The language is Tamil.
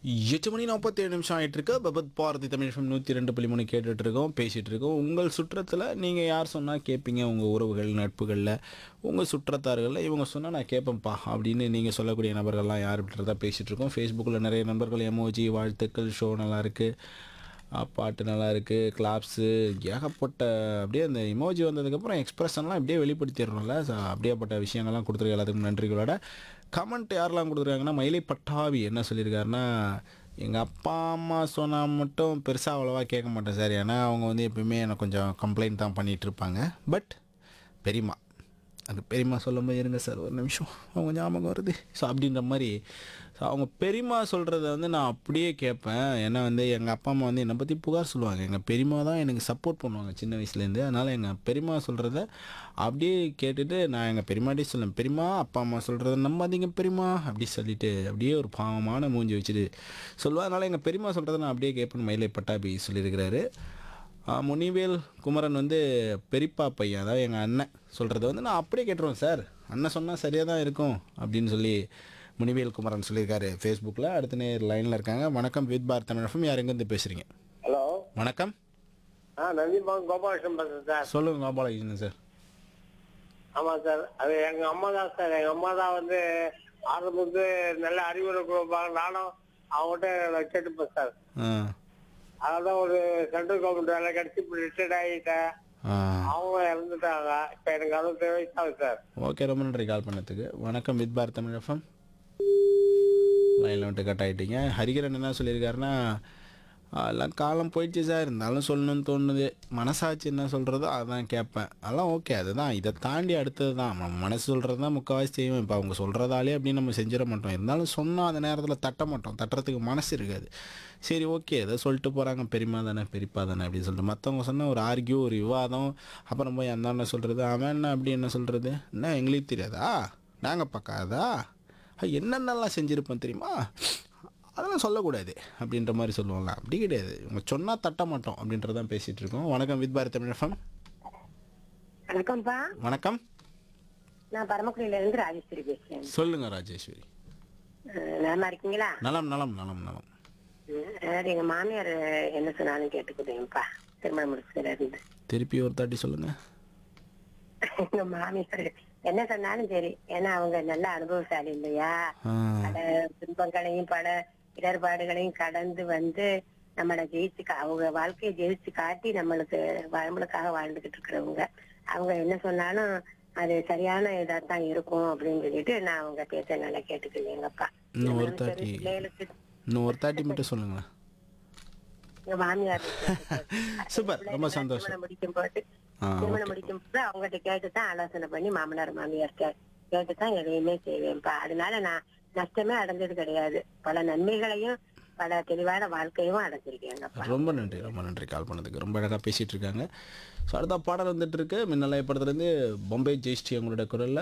எட்டு மணி நாற்பத்தேழு நிமிஷம் ஆயிட்டு இருக்கு பபத் பாரதி தமிழ் FM நூற்றி ரெண்டு புள்ளி மூணு கேட்டுட்டு இருக்கோம் பேசிட்டு இருக்கோம் உங்கள் சுற்றத்தில் நீங்கள் யார் சொன்னால் கேட்பீங்க உங்கள் உறவுகள் நட்புகளில் உங்கள் சுற்றத்தார்களில் இவங்க சொன்னால் நான் கேட்பேன்ப்பா அப்படின்னு நீங்கள் சொல்லக்கூடிய நபர்கள்லாம் யார் அப்படின்றத பேசிட்டு இருக்கோம் ஃபேஸ்புக்கில் நிறைய நண்பர்கள் எமோஜி வாழ்த்துக்கள் ஷோ நல்லா இருக்கு ஆ, பாட்டு நல்லா இருக்குது கிளாப்ஸு ஏகப்பட்ட அப்படியே அந்த இமோஜி வந்ததுக்கப்புறம் எக்ஸ்பிரஷன்லாம் அப்படியே வெளிப்படுத்திடுறோம்ல ஸோ அப்படியேப்பட்ட விஷயங்கள்லாம் கொடுத்துருக்க எல்லாத்துக்கும் நன்றிகளோட கமெண்ட் யாரெல்லாம் கொடுத்துருக்காங்கன்னா மயிலை பட்டாவி என்ன சொல்லியிருக்காருன்னா எங்கள் அப்பா அம்மா சொன்னால் மட்டும் பெருசாக அவ்வளோவா கேட்க மாட்டேன் சார் ஏன்னா அவங்க வந்து எப்பயுமே எனக்கு கொஞ்சம் கம்ப்ளைண்ட் தான் பண்ணிகிட்டு இருப்பாங்க பட் பெரியம்மா அது பெரியம்மா சொல்லும்போது இருங்க சார் ஒரு நிமிஷம் அவங்க ஞாபகம் வருது ஸோ அப்படின்ற மாதிரி ஸோ அவங்க பெரியம்மா சொல்கிறத வந்து நான் அப்படியே கேட்பேன் ஏன்னா வந்து எங்கள் அப்பா அம்மா வந்து என்னை பற்றி புகார் சொல்லுவாங்க எங்கள் பெரியம்மா தான் எனக்கு சப்போர்ட் பண்ணுவாங்க சின்ன வயசுலேருந்து அதனால் எங்கள் பெரியம்மா சொல்கிறத அப்படியே கேட்டுட்டு நான் எங்கள் பெரியமாட்டே சொல்லுவேன் பெரியம்மா அப்பா அம்மா சொல்கிறத நம்பாதீங்க பெரியம்மா அப்படி சொல்லிட்டு அப்படியே ஒரு பாவமான மூஞ்சி வச்சுட்டு சொல்லுவா அதனால் எங்கள் பெரியம்மா சொல்கிறத நான் அப்படியே கேட்பேன் மயிலை பட்டாபி சொல்லியிருக்கிறாரு ஆ, முனிவேல் குமரன் வந்து பெரியப்பா பையன் அதாவது எங்கள் அண்ணன் சொல்கிறத வந்து நான் அப்படியே கேட்டுருவேன் சார் அண்ணன் சொன்னால் சரியாக தான் இருக்கும் அப்படின்னு சொல்லி முனிவேல் குமரன் சொல்லியிருக்காரு ஃபேஸ்புக்கில் அடுத்த நேர் லைனில் இருக்காங்க வணக்கம் வித் பார் தமிழகம் யார் எங்கேருந்து பேசுகிறீங்க ஹலோ வணக்கம் ஆ நந்திபாங்க கோபாலகிருஷ்ணன் பேசுறேன் சார் சொல்லுங்கள் கோபாலகிருஷ்ணன் சார் ஆமா சார் அது எங்க அம்மா தான் சார் எங்க அம்மா தான் வந்து ஆரம்பத்து நல்ல அறிவுரை கொடுப்பாங்க நானும் அவங்ககிட்ட கேட்டுப்பேன் சார் ஆ அதான் ஒரு சென்ட்ரல் கவர்மெண்ட் வேலை கிடைச்சி இப்ப ரிட்டையர்ட் ஆகிட்டேன் ஆ அவங்க இறந்துட்டாங்க இப்ப எனக்கு அறுபத்தி வயசு ஆகுது சார் ஓகே ரொம்ப நன்றி கால் பண்ணதுக்கு வணக்கம் வித் பார் தமிழ் எஃப்எம் லைனில் விட்டு கட் ஆகிட்டீங்க ஹரிகரன் என்ன சொல்லியிருக்காருன்னா அதெல்லாம் காலம் போயிடுச்சு சார் இருந்தாலும் சொல்லணும்னு தோணுது மனசாட்சி என்ன சொல்கிறதோ அதான் கேட்பேன் அதெல்லாம் ஓகே அதுதான் இதை தாண்டி அடுத்தது தான் நம்ம மனசு சொல்கிறது தான் முக்கால்வாசி செய்வோம் இப்போ அவங்க சொல்கிறதாலே அப்படின்னு நம்ம செஞ்சிட மாட்டோம் இருந்தாலும் சொன்னால் அந்த நேரத்தில் தட்ட மாட்டோம் தட்டுறதுக்கு மனசு இருக்காது சரி ஓகே ஏதோ சொல்லிட்டு போகிறாங்க பெரியமா தானே பெரியப்பா தானே அப்படின்னு சொல்லிட்டு மற்றவங்க சொன்ன ஒரு ஆர்கியூ ஒரு விவாதம் அப்புறம் போய் அந்த என்ன சொல்கிறது அவன் என்ன அப்படி என்ன சொல்கிறது என்ன எங்களுக்கு தெரியாதா நாங்கள் பார்க்காதா என்னென்னலாம் செஞ்சுருப்போம் தெரியுமா அதெல்லாம் சொல்லக்கூடாது அப்படின்ற மாதிரி சொல்லுவாங்க அப்படி கிடையாது இவங்க சொன்னால் தட்ட மாட்டோம் அப்படின்றதான் பேசிகிட்டு இருக்கோம் வணக்கம் வித் பாரத் தமிழகம் வணக்கம்ப்பா வணக்கம் நான் பரமக்குடியில இருந்து ராஜேஸ்வரி பேசுறேன் சொல்லுங்கள் ராஜேஸ்வரி அஹ் நலமா இருக்கீங்களா நலம் நலம் நலம் நலம் அஹ் அதாவது எங்க மாமியார் என்ன சொன்னாலும் கேட்டுக்குதுங்கப்பா திருமணம் முடிச்சதுல இருந்து திருப்பி ஒரு தாட்டி சொல்லுங்கள் எங்க மாமியார் என்ன சொன்னாலும் சரி ஏன்னா அவங்க நல்ல அனுபவசாலி இல்லையா பல துன்பங்களையும் பல இடர்பாடுகளையும் கடந்து வந்து நம்மளை ஜெயிச்சு கா- அவங்க வாழ்க்கையை ஜெயிச்சு காட்டி நம்மளுக்கு நம்மளுக்காக வாழ்ந்துகிட்டு இருக்கிறவங்க அவங்க என்ன சொன்னாலும் அது சரியான இதா தான் இருக்கும் அப்படின்னு சொல்லிட்டு நான் அவங்க பேச நல்லா கேட்டுக்கிறேங்கப்பா இன்னும் ஒரு தாட்டி பிள்ளைகளுக்கு இன்னும் ஒரு தாட்டி மட்டும் சொல்லுங்களேன் எங்க மாமியார் சூப்பர் ரொம்ப சந்தோஷம் திருமணம் முடிக்கும் போது ஆ திருமணம் முடிக்கும் போது அவங்ககிட்ட கேட்டு தான் ஆலோசனை பண்ணி மாமனார் மாமியார் கேட்டு தான் எதையுமே செய்வேன்ப்பா அதனால நான் நஷ்டமே அடைஞ்சது கிடையாது பல நன்மைகளையும் பல தெளிவான வாழ்க்கையும் அடைஞ்சிருக்கேங்கப்பா ரொம்ப நன்றி ரொம்ப நன்றி கால் பண்ணதுக்கு ரொம்ப அழகாக பேசிகிட்டு இருக்காங்க ஸோ அடுத்த பாடல் வந்துட்டு இருக்கு மின்னலைய படத்துலேருந்து பொம்பை ஜெயஸ்ரீ அவங்களோட குரலில்